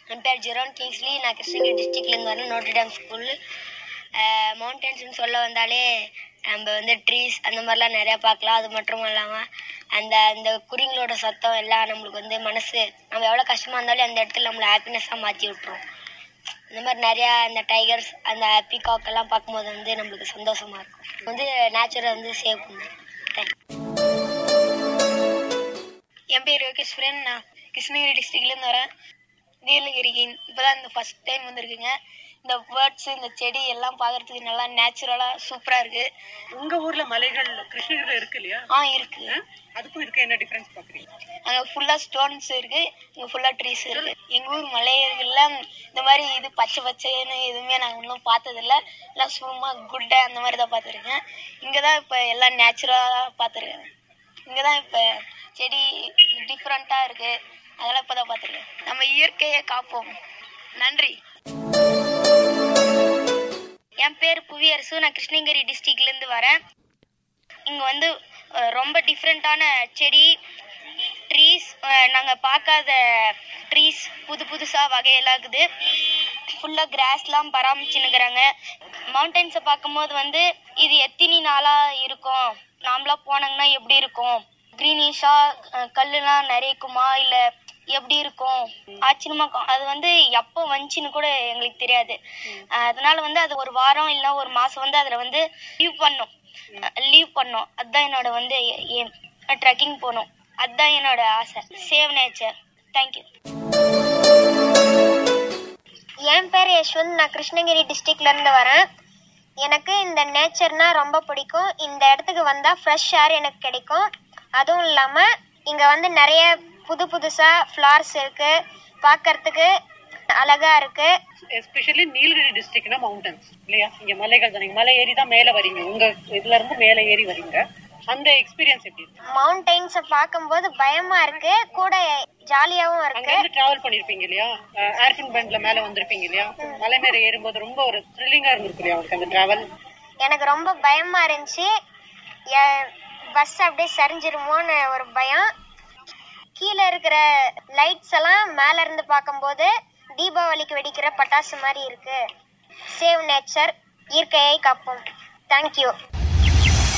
என் பேர் ஜெரோன் கிங்ஸ்லி நான் கிருஷ்ணகிரி டிஸ்ட்ரிக்ட்லேருந்து வரேன் நோட்டர் டேம் ஸ்கூல் மவுண்டன்ஸ்னு சொல்ல வந்தாலே நம்ம வந்து ட்ரீஸ் அந்த மாதிரிலாம் நிறையா பார்க்கலாம் அது மட்டும் இல்லாமல் அந்த அந்த குருங்களோட சத்தம் எல்லாம் நம்மளுக்கு வந்து மனசு நம்ம எவ்வளோ கஷ்டமாக இருந்தாலும் அந்த இடத்துல நம்மளை ஹாப்பினஸ்ஸாக மாற்றி விட்ரும் இந்த மாதிரி நிறையா அந்த டைகர்ஸ் அந்த பீகாக் எல்லாம் பார்க்கும்போது வந்து நம்மளுக்கு சந்தோஷமா இருக்கும் வந்து நேச்சரை வந்து சேவ் பண்ணும் தேங்க்யூ என் பேர் யோகேஸ்வரன் நான் கிருஷ்ணகிரி டிஸ்ட்ரிக்ட்லேருந்து வரேன் நீலகிரிக்கு இப்போதான் இந்த ஃபர்ஸ்ட் டைம் வந்திருக்குங்க இந்த பேர்ட்ஸ் இந்த செடி எல்லாம் பார்க்கறதுக்கு நல்லா நேச்சுரலாக சூப்பராக இருக்கு உங்க ஊர்ல மலைகள் கிருஷ்ணகிரில இருக்கு இல்லையா ஆ இருக்கு அதுக்கும் இதுக்கு என்ன டிஃபரன்ஸ் பாக்குறீங்க அங்கே ஃபுல்லாக ஸ்டோன்ஸ் இருக்கு இங்கே ஃபுல்லாக ட்ரீஸ் இருக்கு எங்கள் ஊர் மலைகள்ல இந்த மாதிரி இது பச்சை பச்சைன்னு எதுவுமே நாங்கள் இன்னும் பார்த்ததில்ல எல்லாம் சும்மா குட்டை அந்த மாதிரி தான் பார்த்துருக்கேன் இங்கே தான் இப்போ எல்லாம் நேச்சுரலாக பார்த்துருக்கேன் இங்கே தான் இப்போ செடி டிஃப்ரெண்ட்டாக இருக்கு அதெல்லாம் இப்போ தான் பார்த்துருக்கேன் நம்ம இயற்கையை காப்போம் நன்றி என் பேர் புவியரசு நான் கிருஷ்ணகிரி டிஸ்ட்ரிக்ட்லேருந்து வரேன் இங்கே வந்து அஹ், ரொம்ப டிஃப்ரெண்ட்டான செடி ட்ரீஸ் நாங்கள் பார்க்காத ட்ரீஸ் புது புதுசாக வகையெல்லாம் இருக்குது ஃபுல்லாக கிராஸ்லாம் பராமரிச்சுன்னுக்குறாங்க மவுண்டன்ஸை பார்க்கும்போது வந்து இது எத்தனை நாளாக இருக்கும் நாமளா போனாங்கன்னா எப்படி இருக்கும் க்ரீனிஷாக கல்லுலாம் நிறையக்குமா இல்லை எப்படி இருக்கும் ஆச்சரியமா இருக்கும் அது வந்து எப்போ வந்துச்சுன்னு கூட எங்களுக்கு தெரியாது அஹ் அதனால வந்து அது ஒரு வாரம் இல்லை ஒரு மாசம் வந்து அதில் வந்து லீவ் பண்ணோம் லீவ் பண்ணோம் அதுதான் என்னோட வந்து ஏம் ட்ரெக்கிங் போகணும் அதுதான் என்னோட ஆசை சேவ் நேச்சர் தேங்க்யூ என் பேர் யஷ்வந்த் நான் கிருஷ்ணகிரி டிஸ்ட்ரிக்ட்ல இருந்து வரேன் எனக்கு இந்த நேச்சர்னா ரொம்ப பிடிக்கும் இந்த இடத்துக்கு வந்தா ஃப்ரெஷ் ஏர் எனக்கு கிடைக்கும் அதுவும் இல்லாம இங்க வந்து நிறைய புது புதுசா ஃப்ளார்ஸ் இருக்கு பார்க்கறதுக்கு அழகா இருக்கு எஸ்பெஷலி நீலகிரி டிஸ்ட்ரிக்ட்னா மவுண்டன்ஸ் இல்லையா இங்க மலைகள் தான் நீங்க மலை ஏறி தான் மேல வரீங்க உங்க இதுல இருந்து மேல ஏறி வரீங்க அந்த எக்ஸ்பீரியன்ஸ் எப்படி இருக்கு மவுண்டெயின்ஸை பார்க்கும்போது பயமா இருக்கு கூட ஜாலியாவும் அங்க இருக்கு இருந்து டிராவல் பண்ணிருப்பீங்க இல்லையா ஏர்பின் பேண்ட்ல மேல வந்திருப்பீங்க இல்லையா மலை மேல ஏறும்போது ரொம்ப ஒரு த்ரில்லிங்கா இருந்திருக்கு இல்லையா உங்களுக்கு அந்த டிராவல் எனக்கு ரொம்ப பயமா இருந்துச்சு பஸ் அப்படியே சரிஞ்சிருமோன்னு ஒரு பயம் கீழே இருக்கிற லைட்ஸ் எல்லாம் மேல இருந்து பார்க்கும்போது தீபாவளிக்கு வெடிக்கிற பட்டாசு மாதிரி இருக்கு சேவ் நேச்சர் இயற்கையை காப்போம் தேங்க்யூ